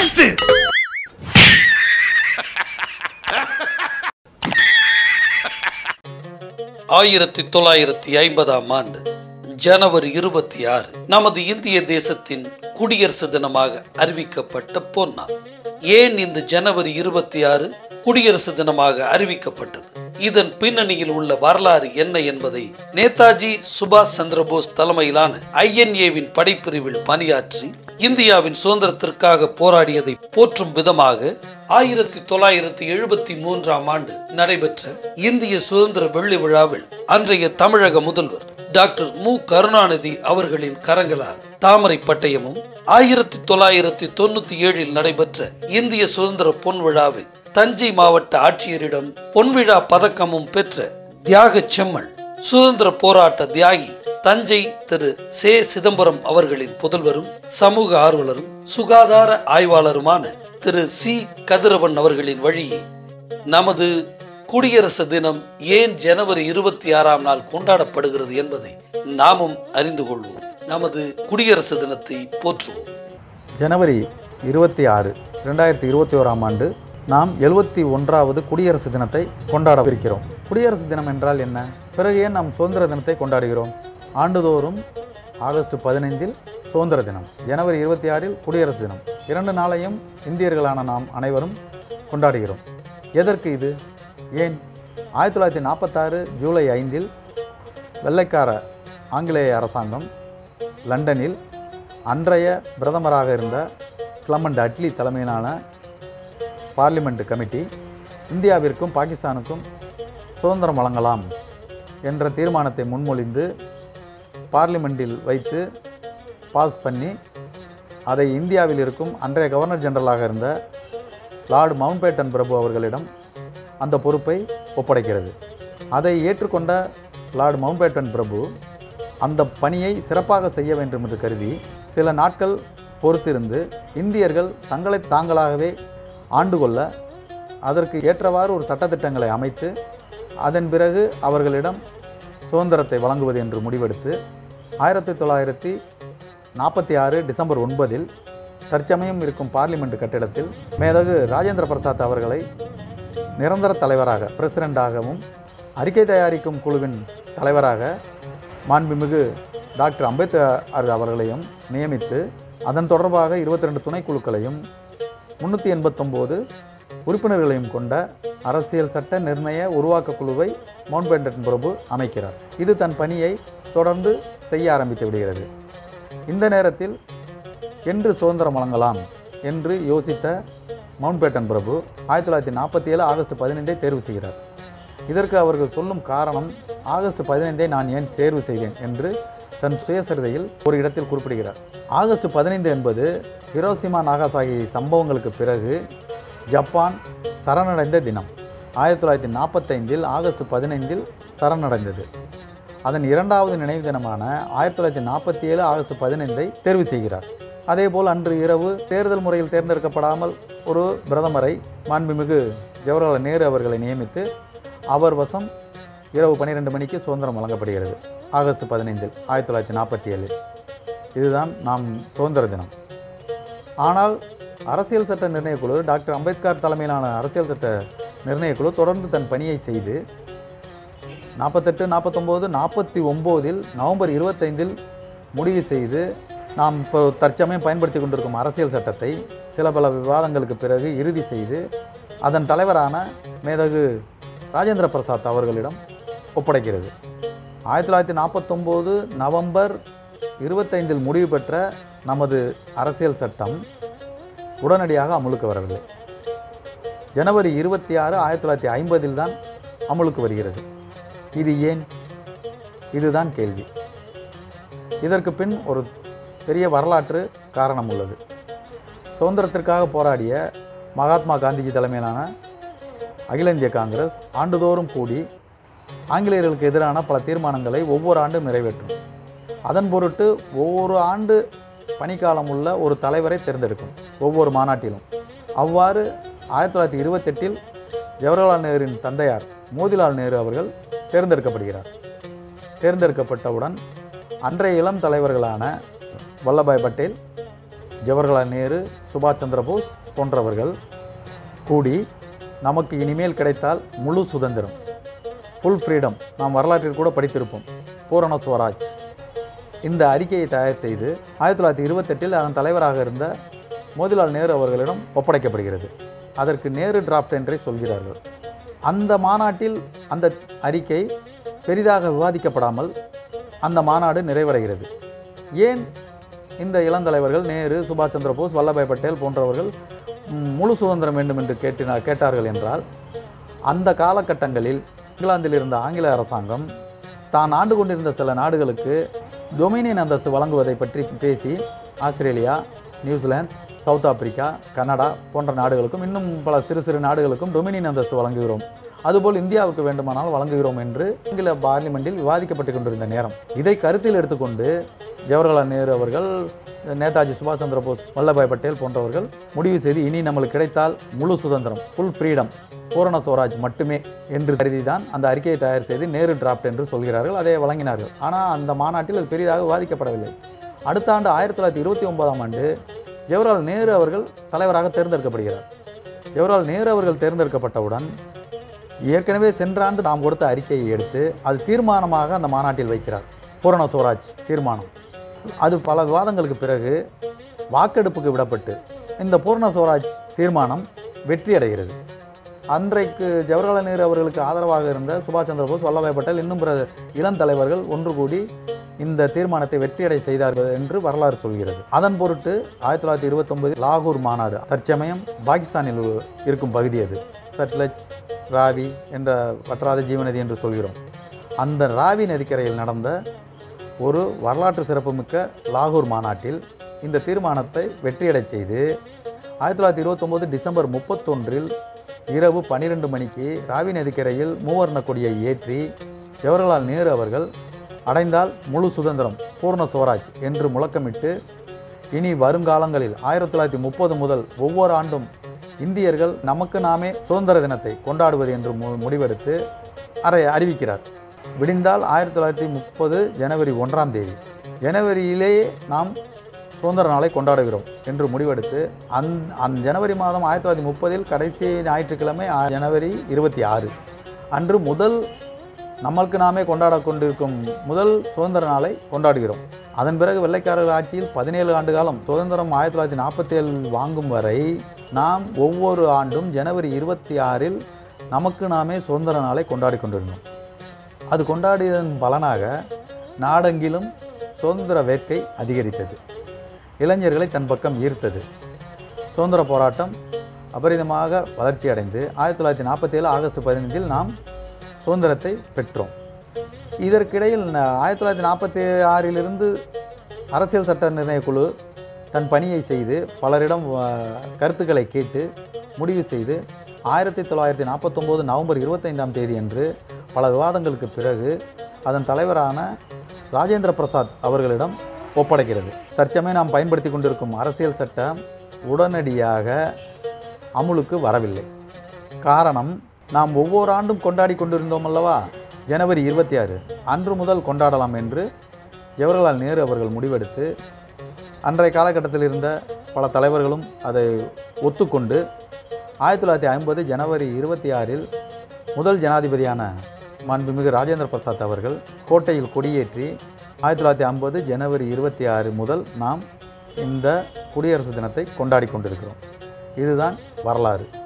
நிறுத்து ஆயிரத்தி தொள்ளாயிரத்தி ஐம்பதாம் ஆண்டு ஜனவரி இருபத்தி ஆறு நமது இந்திய தேசத்தின் குடியரசு தினமாக அறிவிக்கப்பட்ட பொன்னாள் ஏன் இந்த ஜனவரி இருபத்தி ஆறு குடியரசு தினமாக அறிவிக்கப்பட்டது இதன் பின்னணியில் உள்ள வரலாறு என்ன என்பதை நேதாஜி சுபாஷ் சந்திரபோஸ் தலைமையிலான ஐஎன்ஏவின் படைப்பிரிவில் பணியாற்றி இந்தியாவின் சுதந்திரத்திற்காக போராடியதை போற்றும் விதமாக ஆயிரத்தி தொள்ளாயிரத்தி எழுபத்தி மூன்றாம் ஆண்டு நடைபெற்ற இந்திய சுதந்திர வெள்ளி விழாவில் அன்றைய தமிழக முதல்வர் டாக்டர் மு கருணாநிதி அவர்களின் கரங்களால் தாமரை பட்டயமும் ஆயிரத்தி தொள்ளாயிரத்தி தொண்ணூத்தி ஏழில் நடைபெற்ற இந்திய சுதந்திர பொன் விழாவில் தஞ்சை மாவட்ட ஆட்சியரிடம் பொன்விழா பதக்கமும் பெற்ற தியாக செம்மள் சுதந்திர போராட்ட தியாகி தஞ்சை திரு சே சிதம்பரம் அவர்களின் புதல்வரும் சமூக ஆர்வலரும் சுகாதார ஆய்வாளருமான திரு சி கதிரவன் அவர்களின் வழியே நமது குடியரசு தினம் ஏன் ஜனவரி இருபத்தி ஆறாம் நாள் கொண்டாடப்படுகிறது என்பதை நாமும் அறிந்து கொள்வோம் நமது குடியரசு தினத்தை போற்றுவோம் ஜனவரி இருபத்தி ஆறு ரெண்டாயிரத்தி இருபத்தி ஓராம் ஆண்டு நாம் எழுபத்தி ஒன்றாவது குடியரசு தினத்தை கொண்டாடவிருக்கிறோம் குடியரசு தினம் என்றால் என்ன பிறகு ஏன் நாம் சுதந்திர தினத்தை கொண்டாடுகிறோம் ஆண்டுதோறும் ஆகஸ்ட் பதினைந்தில் சுதந்திர தினம் ஜனவரி இருபத்தி ஆறில் குடியரசு தினம் இரண்டு நாளையும் இந்தியர்களான நாம் அனைவரும் கொண்டாடுகிறோம் எதற்கு இது ஏன் ஆயிரத்தி தொள்ளாயிரத்தி நாற்பத்தாறு ஜூலை ஐந்தில் வெள்ளைக்கார ஆங்கிலேய அரசாங்கம் லண்டனில் அன்றைய பிரதமராக இருந்த கிளமண்ட் அட்லி தலைமையிலான பார்லிமெண்ட் கமிட்டி இந்தியாவிற்கும் பாகிஸ்தானுக்கும் சுதந்திரம் வழங்கலாம் என்ற தீர்மானத்தை முன்மொழிந்து பார்லிமெண்டில் வைத்து பாஸ் பண்ணி அதை இந்தியாவில் இருக்கும் அன்றைய கவர்னர் ஜெனரலாக இருந்த லார்டு மவுண்ட்பேட்டன் பிரபு அவர்களிடம் அந்த பொறுப்பை ஒப்படைக்கிறது அதை ஏற்றுக்கொண்ட லார்டு மவுண்ட்பேட்டன் பிரபு அந்த பணியை சிறப்பாக செய்ய வேண்டும் என்று கருதி சில நாட்கள் பொறுத்திருந்து இந்தியர்கள் தங்களை தாங்களாகவே ஆண்டு கொள்ள அதற்கு ஏற்றவாறு ஒரு சட்டத்திட்டங்களை அமைத்து அதன் பிறகு அவர்களிடம் சுதந்திரத்தை வழங்குவது என்று முடிவெடுத்து ஆயிரத்தி தொள்ளாயிரத்தி நாற்பத்தி ஆறு டிசம்பர் ஒன்பதில் தற்சமயம் இருக்கும் பார்லிமெண்ட் கட்டிடத்தில் மேதகு ராஜேந்திர பிரசாத் அவர்களை நிரந்தர தலைவராக பிரசிடெண்டாகவும் அறிக்கை தயாரிக்கும் குழுவின் தலைவராக மாண்புமிகு டாக்டர் அம்பேத்கர் அவர்களையும் நியமித்து அதன் தொடர்பாக இருபத்தி ரெண்டு துணைக்குழுக்களையும் முன்னூற்றி எண்பத்தொம்போது உறுப்பினர்களையும் கொண்ட அரசியல் சட்ட நிர்ணய உருவாக்க குழுவை மவுண்ட்பேட்டன் பிரபு அமைக்கிறார் இது தன் பணியை தொடர்ந்து செய்ய ஆரம்பித்து விடுகிறது இந்த நேரத்தில் என்று சுதந்திரம் வழங்கலாம் என்று யோசித்த மவுண்ட்பேட்டன் பிரபு ஆயிரத்தி தொள்ளாயிரத்தி நாற்பத்தி ஏழு ஆகஸ்ட் பதினைந்தை தேர்வு செய்கிறார் இதற்கு அவர்கள் சொல்லும் காரணம் ஆகஸ்ட் பதினைந்தை நான் ஏன் தேர்வு செய்தேன் என்று தன் சுயசரிதையில் ஒரு இடத்தில் குறிப்பிடுகிறார் ஆகஸ்ட் பதினைந்து என்பது ஹிரோசிமா நாகாசாகி சம்பவங்களுக்கு பிறகு ஜப்பான் சரணடைந்த தினம் ஆயிரத்தி தொள்ளாயிரத்தி நாற்பத்தைந்தில் ஆகஸ்ட் பதினைந்தில் சரணடைந்தது அதன் இரண்டாவது நினைவு தினமான ஆயிரத்தி தொள்ளாயிரத்தி நாற்பத்தி ஏழு ஆகஸ்ட் பதினைந்தை தேர்வு செய்கிறார் அதேபோல் அன்று இரவு தேர்தல் முறையில் தேர்ந்தெடுக்கப்படாமல் ஒரு பிரதமரை மாண்புமிகு ஜவஹர்லால் நேரு அவர்களை நியமித்து அவர் வசம் இரவு பன்னிரெண்டு மணிக்கு சுதந்திரம் வழங்கப்படுகிறது ஆகஸ்ட் பதினைந்தில் ஆயிரத்தி தொள்ளாயிரத்தி நாற்பத்தி ஏழு இதுதான் நாம் சுதந்திர தினம் ஆனால் அரசியல் சட்ட நிர்ணயக்குழு டாக்டர் அம்பேத்கர் தலைமையிலான அரசியல் சட்ட நிர்ணயக்குழு தொடர்ந்து தன் பணியை செய்து நாற்பத்தெட்டு நாற்பத்தொம்போது நாற்பத்தி ஒம்போதில் நவம்பர் இருபத்தைந்தில் முடிவு செய்து நாம் இப்போ தற்சமயம் பயன்படுத்தி கொண்டிருக்கும் அரசியல் சட்டத்தை சில பல விவாதங்களுக்கு பிறகு இறுதி செய்து அதன் தலைவரான மேதகு ராஜேந்திர பிரசாத் அவர்களிடம் ஒப்படைக்கிறது ஆயிரத்தி தொள்ளாயிரத்தி நாற்பத்தொம்போது நவம்பர் இருபத்தைந்தில் முடிவு பெற்ற நமது அரசியல் சட்டம் உடனடியாக அமுலுக்கு வரவில்லை ஜனவரி இருபத்தி ஆறு ஆயிரத்தி தொள்ளாயிரத்தி ஐம்பதில் தான் அமுலுக்கு வருகிறது இது ஏன் இதுதான் கேள்வி இதற்கு பின் ஒரு பெரிய வரலாற்று காரணம் உள்ளது சுதந்திரத்திற்காக போராடிய மகாத்மா காந்திஜி தலைமையிலான அகில இந்திய காங்கிரஸ் ஆண்டுதோறும் கூடி ஆங்கிலேயர்களுக்கு எதிரான பல தீர்மானங்களை ஒவ்வொரு ஆண்டும் நிறைவேற்றும் அதன் பொருட்டு ஒவ்வொரு ஆண்டு பணிக்காலம் உள்ள ஒரு தலைவரை தேர்ந்தெடுக்கும் ஒவ்வொரு மாநாட்டிலும் அவ்வாறு ஆயிரத்தி தொள்ளாயிரத்தி இருபத்தெட்டில் ஜவஹர்லால் நேருவின் தந்தையார் மோதிலால் நேரு அவர்கள் தேர்ந்தெடுக்கப்படுகிறார் தேர்ந்தெடுக்கப்பட்டவுடன் அன்றைய இளம் தலைவர்களான வல்லபாய் பட்டேல் ஜவஹர்லால் நேரு சுபாஷ் சந்திர போஸ் போன்றவர்கள் கூடி நமக்கு இனிமேல் கிடைத்தால் முழு சுதந்திரம் ஃபுல் ஃப்ரீடம் நாம் வரலாற்றில் கூட படித்திருப்போம் பூரண ஸ்வராஜ் இந்த அறிக்கையை தயார் செய்து ஆயிரத்தி தொள்ளாயிரத்தி இருபத்தெட்டில் அதன் தலைவராக இருந்த மோதிலால் நேரு அவர்களிடம் ஒப்படைக்கப்படுகிறது அதற்கு நேரு டிராஃப்ட் என்றே சொல்கிறார்கள் அந்த மாநாட்டில் அந்த அறிக்கை பெரிதாக விவாதிக்கப்படாமல் அந்த மாநாடு நிறைவடைகிறது ஏன் இந்த இளந்தலைவர்கள் நேரு சுபாஷ் சந்திர போஸ் வல்லபாய் பட்டேல் போன்றவர்கள் ம், முழு சுதந்திரம் வேண்டும் என்று கேட்டினா கேட்டார்கள் என்றால் அந்த காலகட்டங்களில் இங்கிலாந்தில் இருந்த ஆங்கில அரசாங்கம் தான் ஆண்டு கொண்டிருந்த சில நாடுகளுக்கு டொமினியன் அந்தஸ்து வழங்குவதை பற்றி பேசி Australia New Zealand South Africa Canada போன்ற நாடுகளுக்கும் இன்னும் பல சிறு சிறு நாடுகளுக்கும் டொமினியன் அந்தஸ்து வழங்குகிறோம் அதுபோல் இந்தியாவுக்கு வேண்டுமானால் வழங்குகிறோம் என்று ஆங்கில பார்லிமெண்டில் விவாதிக்கப்பட்டு கொண்டிருந்த நேரம் இதை கருத்தில் எடுத்துக்கொண்டு ஜவஹர்லால் நேரு அவர்கள் நேதாஜி சுபாஷ் சந்திர போஸ் வல்லபாய் பட்டேல் போன்றவர்கள் முடிவு செய்து இனி நம்மளுக்கு கிடைத்தால் முழு சுதந்திரம் ஃபுல் ஃப்ரீடம் பூரண ஸ்வராஜ் மட்டுமே என்று கருதிதான் அந்த அறிக்கையை தயார் செய்து நேரு டிராப்ட் என்று சொல்கிறார்கள் அதை வழங்கினார்கள் ஆனால் அந்த மாநாட்டில் அது பெரிதாக விவாதிக்கப்படவில்லை அடுத்த ஆண்டு ஆயிரத்தி தொள்ளாயிரத்தி இருபத்தி ஒன்பதாம் ஆண்டு ஜவஹர்லால் நேரு அவர்கள் தலைவராக தேர்ந்தெடுக்கப்படுகிறார் ஜவஹர்லால் நேரு அவர்கள் தேர்ந்தெடுக்கப்பட்டவுடன் ஏற்கனவே சென்ற ஆண்டு நாம் கொடுத்த அறிக்கையை எடுத்து அது தீர்மானமாக அந்த மாநாட்டில் வைக்கிறார் பூரண ஸ்வராஜ் தீர்மானம் அது பல விவாதங்களுக்கு பிறகு வாக்கெடுப்புக்கு விடப்பட்டு இந்த பூரண ஸ்வராஜ் தீர்மானம் வெற்றி அடைகிறது அன்றைக்கு ஜவஹர்லால் நேரு அவர்களுக்கு ஆதரவாக இருந்த சுபாஷ் சந்திர போஸ் வல்லபாய் பட்டேல் இன்னும் பிற இளம் தலைவர்கள் ஒன்று கூடி இந்த தீர்மானத்தை வெற்றியடை செய்தார்கள் என்று வரலாறு சொல்கிறது அதன் பொருட்டு ஆயிரத்தி தொள்ளாயிரத்தி இருபத்தொன்பதில் லாகூர் மாநாடு தற்சமயம் பாகிஸ்தானில் இருக்கும் பகுதி அது சட்லஜ் ராவி என்ற வற்றாத ஜீவநதி என்று சொல்கிறோம் அந்த ராவி நதிக்கரையில் நடந்த ஒரு வரலாற்று சிறப்புமிக்க லாகூர் மாநாட்டில் இந்த தீர்மானத்தை வெற்றியடைச் செய்து ஆயிரத்தி தொள்ளாயிரத்தி இருபத்தொம்போது டிசம்பர் முப்பத்தொன்றில் இரவு பன்னிரெண்டு மணிக்கு ராவி நதிக்கரையில் மூவர்ண கொடியை ஏற்றி ஜவஹர்லால் நேரு அவர்கள் அடைந்தால் முழு சுதந்திரம் பூர்ண ஸ்வராஜ் என்று முழக்கமிட்டு இனி வருங்காலங்களில் ஆயிரத்தி தொள்ளாயிரத்தி முப்பது முதல் ஒவ்வொரு ஆண்டும் இந்தியர்கள் நமக்கு நாமே சுதந்திர தினத்தை கொண்டாடுவது என்று மு- முடிவெடுத்து அறை அறிவிக்கிறார் விடிந்தால் ஆயிரத்தி தொள்ளாயிரத்தி முப்பது ஜனவரி ஒன்றாம் தேதி ஜனவரியிலேயே நாம் சுதந்திர நாளை கொண்டாடுகிறோம் என்று முடிவெடுத்து அந் அந்த ஜனவரி மாதம் ஆயிரத்தி தொள்ளாயிரத்தி முப்பதில் கடைசி ஞாயிற்றுக்கிழமை ஆ- ஜனவரி இருபத்தி ஆறு அன்று முதல் நம்மளுக்கு நாமே கொண்டாட கொண்டிருக்கும் முதல் சுதந்திர நாளை கொண்டாடுகிறோம் அதன் பிறகு வெள்ளைக்காரர்கள் ஆட்சியில் பதினேழு ஆண்டு காலம் சுதந்திரம் ஆயிரத்தி தொள்ளாயிரத்தி நாற்பத்தி ஏழில் வாங்கும் வரை நாம் ஒவ்வொரு ஆண்டும் ஜனவரி இருபத்தி ஆறில் நமக்கு நாமே சுதந்திர நாளை கொண்டாடி கொண்டிருந்தோம் அது கொண்டாடியதன் பலனாக நாடெங்கிலும் சுதந்திர வேட்கை அதிகரித்தது இளைஞர்களை தன் பக்கம் ஈர்த்தது சுதந்திர போராட்டம் அபரிதமாக வளர்ச்சி அடைந்து ஆயிரத்தி தொள்ளாயிரத்தி நாற்பத்தி ஏழு ஆகஸ்ட் பதினைந்தில் நாம் சுதந்திரத்தை பெற்றோம் இதற்கிடையில் ந- ஆயிரத்தி தொள்ளாயிரத்தி நாற்பத்தி ஆறிலிருந்து அரசியல் சட்ட நிர்ணயக் குழு தன் பணியை செய்து பலரிடம் ஆ, கருத்துக்களை கேட்டு முடிவு செய்து ஆயிரத்தி தொள்ளாயிரத்தி நாற்பத்தொம்போது நவம்பர் இருபத்தைந்தாம் தேதி அன்று பல விவாதங்களுக்கு பிறகு அதன் தலைவரான ராஜேந்திர பிரசாத் அவர்களிடம் ஒப்படைக்கிறது தற்சமயம் நாம் பயன்படுத்தி கொண்டிருக்கும் அரசியல் சட்டம் உடனடியாக அமுலுக்கு வரவில்லை காரணம் நாம் ஒவ்வொரு ஆண்டும் கொண்டாடி கொண்டிருந்தோம் அல்லவா ஜனவரி இருபத்தி ஆறு அன்று முதல் கொண்டாடலாம் என்று ஜவஹர்லால் நேரு அவர்கள் முடிவெடுத்து அன்றைய காலகட்டத்தில் இருந்த பல தலைவர்களும் அதை ஒத்துக்கொண்டு ஆயிரத்தி தொள்ளாயிரத்தி ஐம்பது ஜனவரி இருபத்தி ஆறில் முதல் ஜனாதிபதியான மாண்புமிகு ராஜேந்திர பிரசாத் அவர்கள் கோட்டையில் கொடியேற்றி ஆயிரத்தி தொள்ளாயிரத்தி ஐம்பது ஜனவரி இருபத்தி ஆறு முதல் நாம் இந்த குடியரசு தினத்தை கொண்டாடி கொண்டிருக்கிறோம் இதுதான் வரலாறு